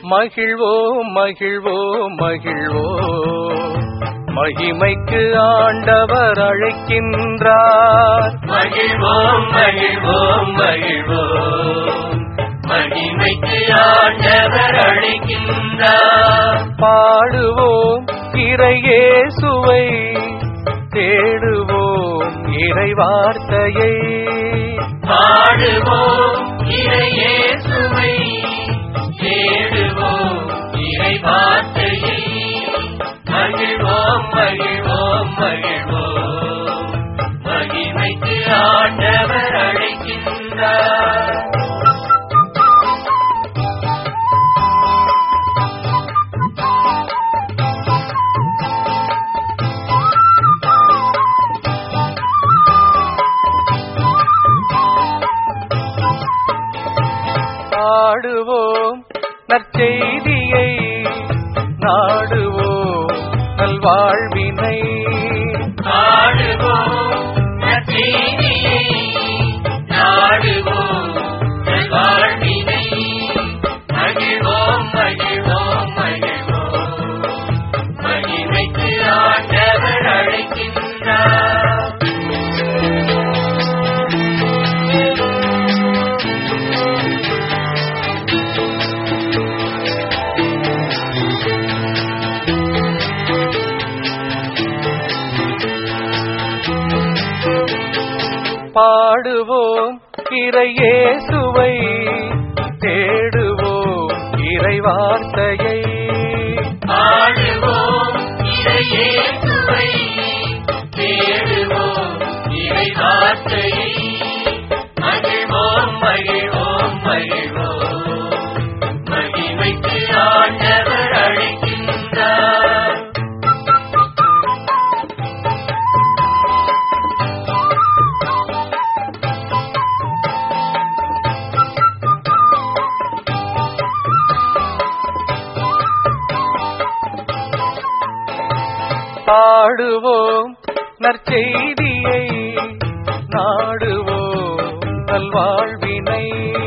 மகிழ்வோம் மகிழ்வோம் மகிழ்வோம் மகிமைக்கு ஆண்டவர் அழைக்கின்றார் மகிழ்வோம் மகிழ்வோம் மகிழ்வோம் மகிமைக்கு ஆண்டவர் அழைக்கின்றார் பாடுவோம் இறையேசுவை தேடுவோம் இறை வார்த்தையை பாடுவோம் இறையேசுவை தேடுவோம் இறை வார்த்தையை மகிழ்வோம் மகிழ்வோம் மகிழ்வோம் மகிமைக்கு ஆண்டவர் அழைக்கின்றார் பாடுவோம் நற்செய்தியை நாடுவோம் நல்வாழ்வினை பாடுவோம் நற்செய்தியை நாடுவோம் நல்வாழ்வினை மகிழ்வோம் மகிழ்வோம் மகிழ்வோம் மகிமைக்கு ஆண்டவர் அழைக்கின்றார் பாடுவோம் இறையேசுவை தேடுவோம் இறை வார்த்தையை பாடுவோம் இறையேசுவை தேடுவோம் இறை வார்த்தையை மகிழ்வோம் மகிழ்வோம் மகிழ்வோம் மகிமைக்கு ஆண்டவர் அழைக்கின்றார் பாடுவோம் நற்செய்தியை நாடுவோம் நல்வாழ்வினை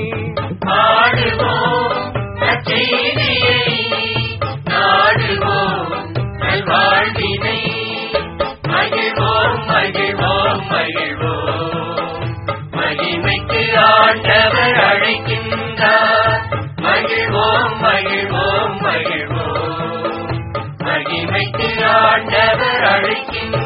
பாடுவோம் நற்செய்தியை நாடுவோம் நல்வாழ்வினை மகிழ்வோம் மகிழ்வோம் மகிழ்வோம் மகிமைக்கு ஆண்டவர் அழைக்கின்றார் மகிழ்வோம் மகிழ்வோம் மகிழ்வோம் மகிமைக்கு ஆண்டவர் அழைக்கின்றார்